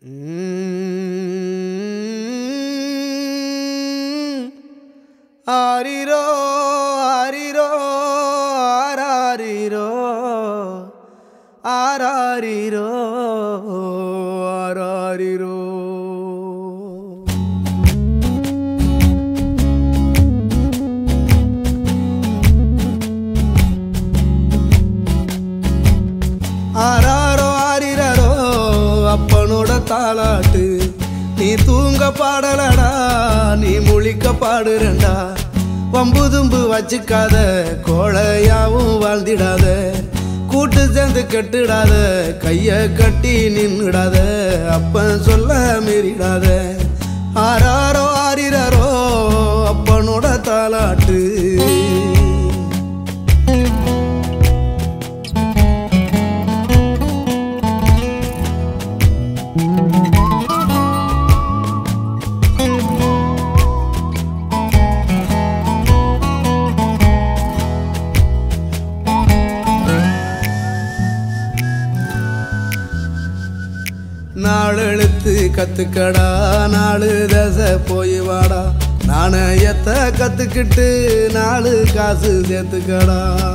ம். ஆரிரோ ஆரிரோ ஆராரிரோ ஆராரிரோ ஆராரிரோ ஆராரோ ஆரிரரோ அப்பனோட தாலாட்டு நீ தூங்க பாடலடா நீ முழிக்க பாடுறண்டா வம்பு தும்பு வச்சுக்காத கோழையாவும் வாழ்ந்திடாத கூட்டு சேர்ந்து கெட்டுடாத கைய கட்டி நின்னுடாத அப்பன் சொல்ல மீறிடாத ஆராரோ ஆரிரரோ அப்பனோட தாலாட்டு நாளெழுத்து கத்துக்கடா நாலு தசை போய் வாடா நாணயத்தை கத்துக்கிட்டு நாலு காசு சேர்த்துக்கடா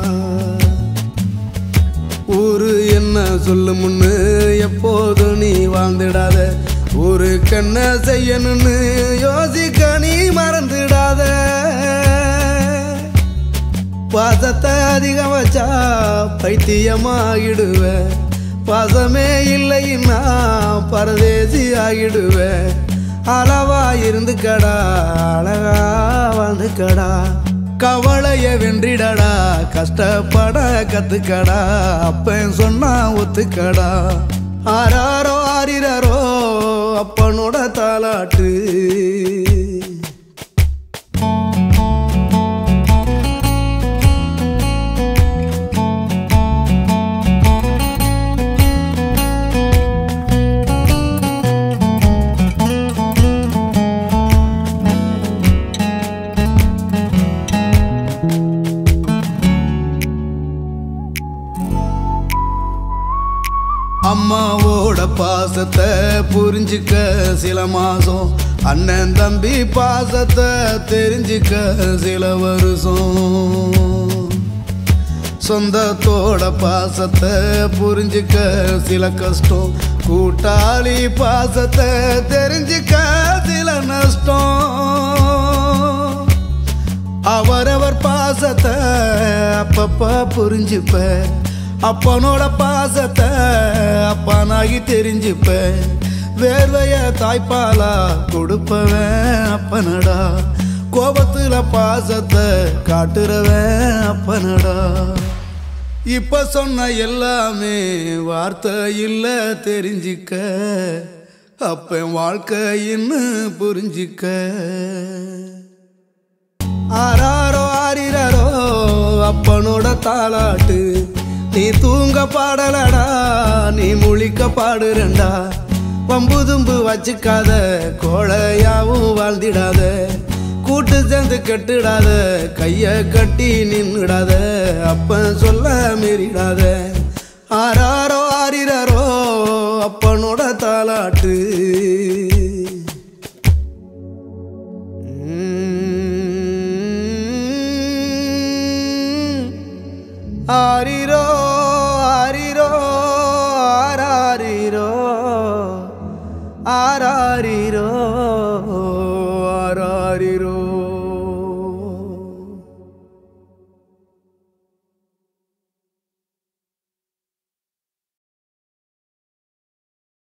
ஊரு என்ன சொல்லு முன்னு எப்போதும் நீ வாழ்ந்துடாத ஊருக்கு என்ன செய்யணும்னு யோசிக்க நீ மறந்துடாத பாசத்தை அதிகம் வச்சா பைத்தியமாகிடுவ பாசமே இல்லைன்னா பரதேசி ஆகிடுவ அளவா இருந்துக்கடா அழகா வாழ்ந்துக்கடா கவலைய வென்றிடடா கஷ்டப்பட கத்துக்கடா அப்பன் சொன்னா ஒத்துக்கடா ஆராரோ ஆரிரரோ அப்பனோட தாலாட்டு அம்மாவோட பாசத்தை புரிஞ்சுக்க சில மாசம் அண்ணன் தம்பி பாசத்தை தெரிஞ்சுக்க சில வருஷம் சொந்தத்தோட பாசத்தை புரிஞ்சுக்க சில கஷ்டம் கூட்டாளி பாசத்தை தெரிஞ்சுக்க சில நஷ்டம் அவரவர் பாசத்தை அப்பப்ப புரிஞ்சுப்ப அப்பனோட பாசத்தை அப்பனாகி தெரிஞ்சுப்ப வேர்வைய தாய்ப்பாலா கொடுப்பவன் அப்பனடா கோபத்துல பாசத்தை காட்டுறவன் அப்பனடா இப்ப சொன்ன எல்லாமே வார்த்தை இல்ல தெரிஞ்சுக்க அப்பன் வாழ்க்கைன்னு புரிஞ்சுக்க ஆராரோ ஆரிரரோ அப்பனோட தாலாட்டு நீ தூங்க பாடலடா நீ முழிக்க பாடுறண்டா வம்பு தும்பு வச்சுக்காத கோழையாவும் வாழ்ந்திடாத கூட்டு சேர்ந்து கெட்டுடாத கைய கட்டி நின்னுடாத அப்பன் சொல்ல மீறிடாத ஆராரோ ஆரிரரோ அப்பனோட தாலாட்டு ம். ஆரிரோ ஆரிரோ ஆராரிரோ ஆராரிரோ